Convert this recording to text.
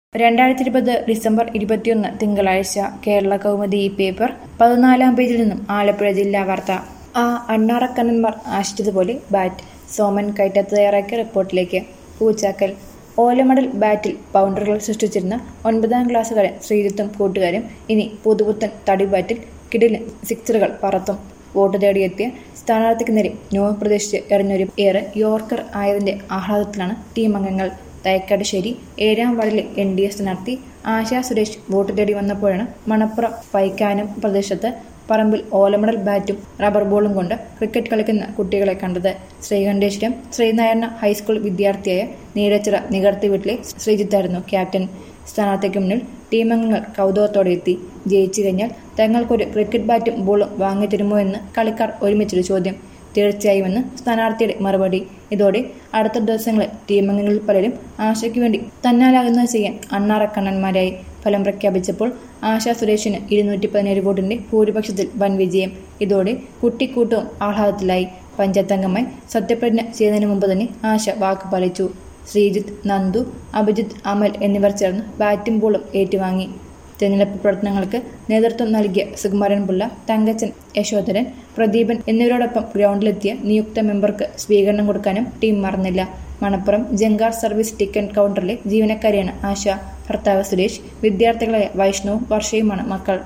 രണ്ടായിരത്തി ഇരുപത് ഡിസംബർ ഇരുപത്തിയൊന്ന് തിങ്കളാഴ്ച കേരള കൗമുദി ഈ പേപ്പർ പതിനാലാം പേജിൽ നിന്നും ആലപ്പുഴ ജില്ലാ വാർത്ത ആ അണ്ണാറക്കണ്ണന്മാർ ആശിച്ചതുപോലെ ബാറ്റ് സോമൻ കൈറ്റത്ത് തയ്യാറാക്കിയ റിപ്പോർട്ടിലേക്ക് പൂച്ചാക്കൽ ഓലമടൽ ബാറ്റിൽ ബൗണ്ടറികൾ സൃഷ്ടിച്ചിരുന്ന ഒൻപതാം ക്ലാസ്സുകാരൻ ശ്രീജിത്തും കൂട്ടുകാരും ഇനി പുതുപുത്തൻ തടി ബാറ്റിൽ കിടിലൻ സിക്സറുകൾ പറത്തും വോട്ട് തേടിയെത്തിയ സ്ഥാനാർത്ഥിക്ക് നേരെ ന്യൂ പ്രതീക്ഷിച്ച് എറിഞ്ഞൊരു ഏറെ യോർക്കർ ആയതിന്റെ ആഹ്ലാദത്തിലാണ് ടീം അംഗങ്ങൾ തൈക്കാട്ടുശ്ശേരി ഏഴാം വാർഡിലെ എൻ ഡി എ സ്ഥാനാർത്ഥി ആശാ സുരേഷ് വോട്ട് തേടി വന്നപ്പോഴാണ് മണപ്പുറം പൈക്കാനം പ്രദേശത്ത് പറമ്പിൽ ഓലമടൽ ബാറ്റും റബ്ബർ ബോളും കൊണ്ട് ക്രിക്കറ്റ് കളിക്കുന്ന കുട്ടികളെ കണ്ടത് ശ്രീകണ്ഠേശ്വരം ശ്രീനാരായണ ഹൈസ്കൂൾ വിദ്യാർത്ഥിയായ നീരച്ചിറ നികർത്തി വീട്ടിലെ ശ്രീജിത്തായിരുന്നു ക്യാപ്റ്റൻ സ്ഥാനാർത്ഥിക്ക് മുന്നിൽ ടീമംഗങ്ങൾ കൗതുകത്തോടെ എത്തി ജയിച്ചു കഴിഞ്ഞാൽ തങ്ങൾക്കൊരു ക്രിക്കറ്റ് ബാറ്റും ബോളും വാങ്ങിത്തരുമോ എന്ന് കളിക്കാർ ഒരുമിച്ചൊരു ചോദ്യം തീർച്ചയായുമെന്ന് സ്ഥാനാർത്ഥിയുടെ മറുപടി ഇതോടെ അടുത്ത ദിവസങ്ങളിൽ ടീമംഗങ്ങളിൽ പലരും ആശയ്ക്ക് വേണ്ടി തന്നാലാകുന്നത് ചെയ്യാൻ അണ്ണാറക്കണ്ണന്മാരായി ഫലം പ്രഖ്യാപിച്ചപ്പോൾ ആശാ സുരേഷിന് ഇരുന്നൂറ്റി പതിനേഴ് വോട്ടിന്റെ ഭൂരിപക്ഷത്തിൽ വൻ വിജയം ഇതോടെ കുട്ടിക്കൂട്ടവും ആഹ്ലാദത്തിലായി പഞ്ചായത്ത് അംഗമായി സത്യപ്രതിജ്ഞ ചെയ്യുന്നതിന് മുമ്പ് തന്നെ ആശ വാക്ക് പാലിച്ചു ശ്രീജിത്ത് നന്ദു അഭിജിത്ത് അമൽ എന്നിവർ ചേർന്ന് ബാറ്റും ബോളും ഏറ്റുവാങ്ങി തെരഞ്ഞെടുപ്പ് പ്രവർത്തനങ്ങൾക്ക് നേതൃത്വം നൽകിയ സുകുമാരൻ പിള്ള തങ്കച്ചൻ യശോധരൻ പ്രദീപൻ എന്നിവരോടൊപ്പം ഗ്രൗണ്ടിലെത്തിയ നിയുക്ത മെമ്പർക്ക് സ്വീകരണം കൊടുക്കാനും ടീം മറന്നില്ല മണപ്പുറം ജങ്കാർ സർവീസ് ടിക്കറ്റ് കൗണ്ടറിലെ ജീവനക്കാരിയാണ് ആശ ഭർത്താവ് സുരേഷ് വിദ്യാർത്ഥികളായ വൈഷ്ണവും വർഷയുമാണ് മക്കൾ